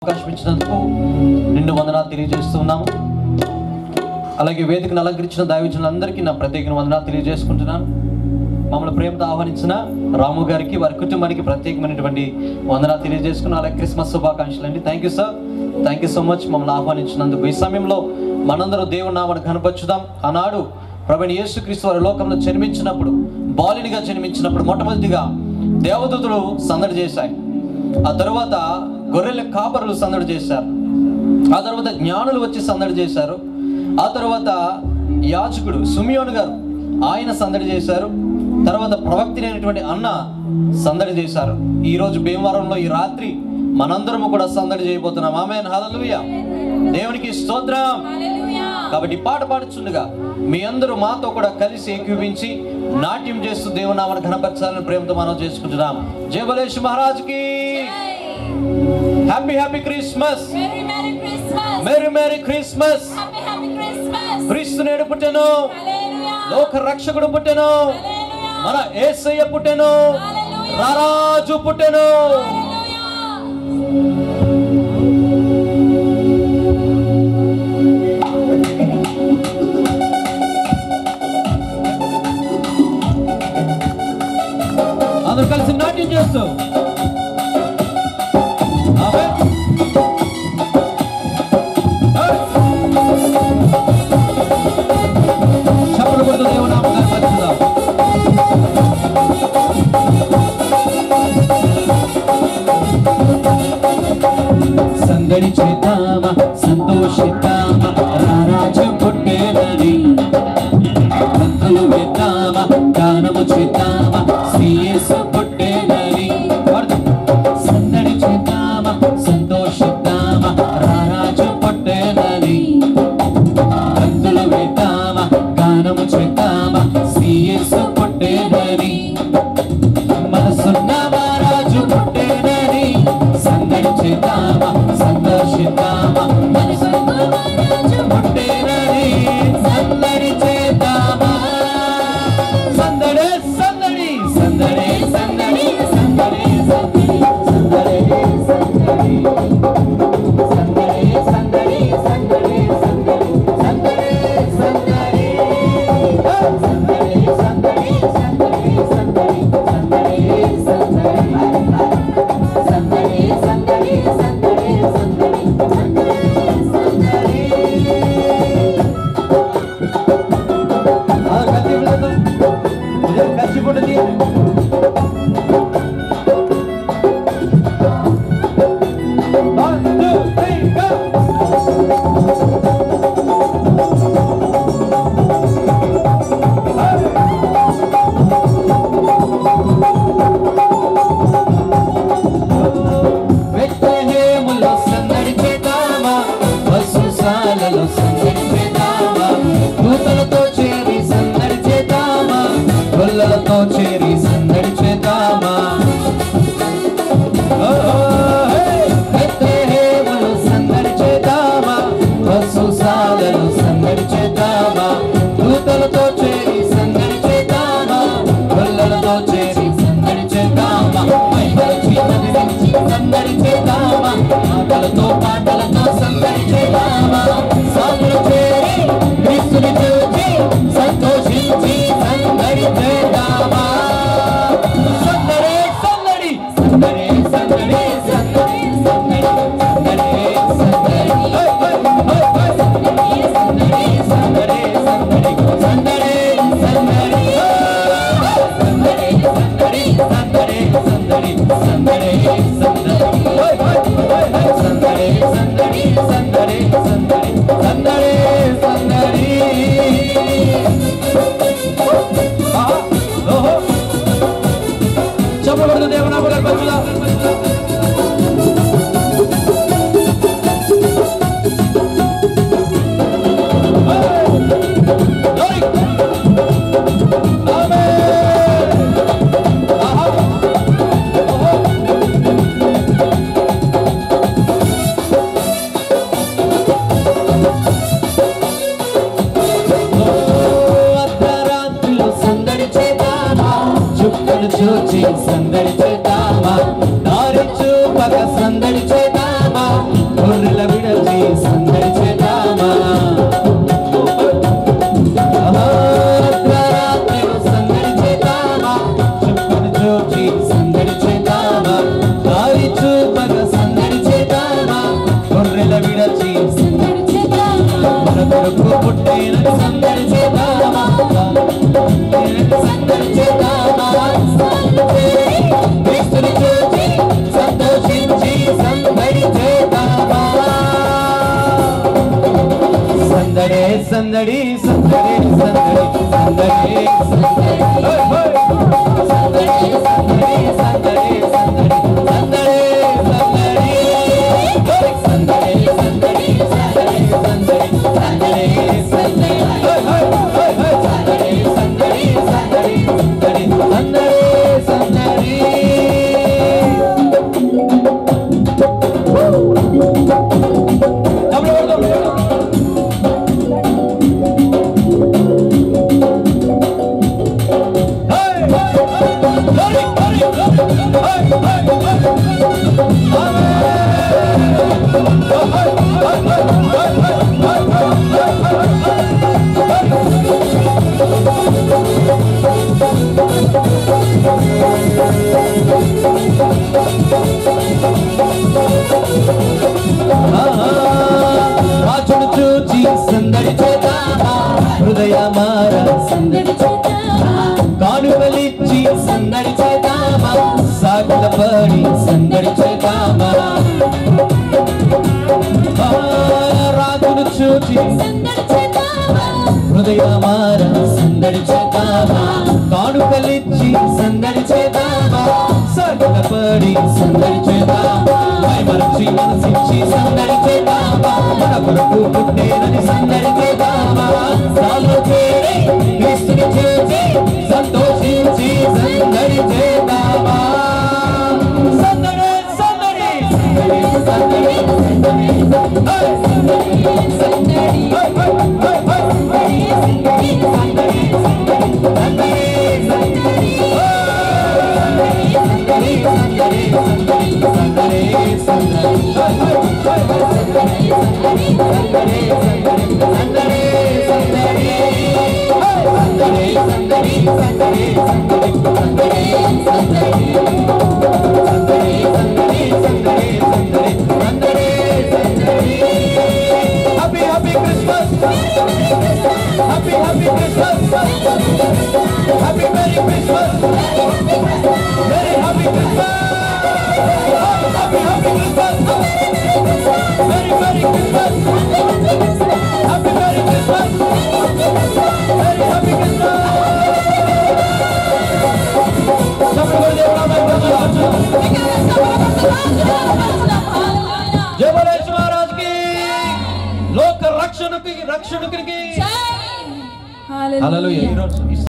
అవకాశం ఇచ్చినందుకు నిండు వందనాలు తెలియజేస్తున్నాము అలాగే వేదికను అలంకరించిన దైవజనులందరికీ నా ప్రత్యేక వందనాలు తెలియజేసుకుంటున్నాను మమ్మల్ని ప్రేమతో ఆహ్వానించిన రాము గారికి వారి కుటుంబానికి ప్రత్యేకమైనటువంటి వందనాలు తెలియజేసుకున్న అలాగే క్రిస్మస్ శుభాకాంక్షలు అండి thank you sir thank you so much మమ్మల్ని ఆహ్వానించినందుకు ఈ సమయంలో మనందరూ దేవుని నామను కనపరుచుదాం ఆనాడు ప్రభుని యేసుక్రీస్తు వారి లోకంలో జన్మించినప్పుడు బాలునిగా జన్మించినప్పుడు మొట్టమొదటిగా దేవదూతలు సందడి చేశాయి ఆ తర్వాత గొర్రెల కాపరులు సందడి చేశారు ఆ తర్వాత జ్ఞానులు వచ్చి సందడి చేశారు ఆ తర్వాత యాజకుడు సుమియోను గారు ఆయన సందడి చేశారు తర్వాత ప్రవక్తి అయినటువంటి అన్న సందడి చేశారు ఈ రోజు భీమవరంలో ఈ రాత్రి మనందరము కూడా సందడి చేయబోతున్నాం ఆమె హల్లెలూయా దేవునికి స్తోత్రం కాబట్టి ఈ పాట పాడుచుండగా మీ అందరూ మాతో కూడా కలిసి ఏకీవించి నాట్యం చేస్తూ దేవునామను ఘనపరచాలని ప్రేమతో మనం చేసుకుంటున్నాం జయబలేష్ మహారాజ్కి happy happy Christmas Merry Merry Christmas! Merry merry Christmas Happy Happy Christmas! క్రీస్తు నేడు పుట్టెను Hallelujah! లోక రక్షకుడు పుట్టెను Hallelujah! మన ఏసయ్య పుట్టెను Hallelujah! రారాజు పుట్టెను Hallelujah! అందరూ కలిసి నాట్యం చేస్తూ ఆమేన్. చప్పట్లు కొడుతూ దేవునామం కనపరుచుదాం. సందడి చేద్దామా సంతోషిద్దామా రారాజు పుట్టేనని భక్తులు వేద్దామా గానము చేద్దామా శ్రీయేసు పుట్టేనని పాడదాం. సందడి చేద్దామా సంతోషిద్దామా రారాజు పుట్టేనని భక్తులు వేద్దామా గానము చేద్దామా శ్రీయేసు పుట్టేనని మనసున్న మహారాజు పుట్టేనని సందడి చేద్దామా సంతోషిద్దామా మనసున్న మహారాజు పుట్టేనని సందడి చేద్దామా సందడే సందడి సందడే సందడి సందడే సందడి సందడే సందడి సందడే సందడి సందడే సందడి సందడే సందడి సందడి సందడి సందడి సందడి సందడి సందడి సందడి సందడి సందడి బెత్లెహేములో సందడి చేద్దామా వసుసాలలో సందడి చేద్దామా దూతలతో చేరి సందడి చేద్దామా గొల్లలతో చేరి సందడి చేద్దామా ఓ, హే! బెత్లెహేములో సందడి చేద్దామా వసుసాలలో సందడి చేద్దామా దూతలతో చేరి సందడి చేద్దామా గొల్లలతో చేరి సందడి చేద్దామా మహిమల చీమని నుంచి సందడి చేద్దామా మాటలతో పాటలతో సందడి చేద్దామా సాగులు చేరి క్రీస్తుని చూచి సంతోషించి సందడి చేద్దామా సందడే సందడి సందడే సందడే సందడే సందడి సందడే సందడి హై, హై, హై, హై. సందడి సందడి సందడి సందడి సందడి సందడి సందడి సందడి సందడి సందడి సందడి హై, హై, హై, హై. సందడి సందడి సందడి సందడి సందడి సందడి హోయ్, హోయ్. సందడి సందడి సందడి సందడి సందడి సందడి హోయ్. సందడి సందడి సందడి సందడి సందడి సందడి హోయ్, హోయ్, హోయ్, హోయ్. సందడి సందడి సందడి సందడి సందడి సందడి డబ్బులు కొడదాం, కొడదాం. Hey, hey, hey. Glory, glory, glory. Hey, hey, hey. Amen. Hey, hey, hey, hey, hey, hey, hey, hey, hey, hey. రాజును చూచి సందడి చేద్దామా హృదయమార సందడి చేద్దామా కానుకలిచ్చి సందడి చేద్దామా సాగిల పడి సందడి చేద్దామా ఆ, రాజును చూచి సందడి చేద్దామా హృదయమార సందడి చేద్దామా కానుకలిచ్చి సందడి చేద్దామా సాగిల పడి సందడి చేద్దామా మరచి మనసిచ్చి సందడి చేద్దామా మన కొరకు పుట్టేనని సందడి చేద్దామా సాలు చేరి క్రీస్తుని చేసి సంతోషించి సందడి చేద్దామా సందడి సందడి సందడి సందడి సందడి సందడి hi, hi, hi, hi, hi. సందడి సందడి సందడి సందడి సందడి సందడి సందడి సందడి సందడి హై, హై, హై, హై. సందడి సందడి సందడి సందడి సందడి హై, సందడి సందడి సందడి సందడి సందడి సందడి సందడి సందడి సందడి సందడి సందడి సందడి happy happy Christmas happy happy Christmas happy merry Christmas very happy Christmas happy happy Christmas very very Christmas happy merry Christmas very happy Christmas చెప్పండి దేవుడా జయ బలేష్ మహారాజ్ కి లోక రక్షణకి రక్షణకి జై హల్లెలూయా హల్లెలూయా ఈరోజు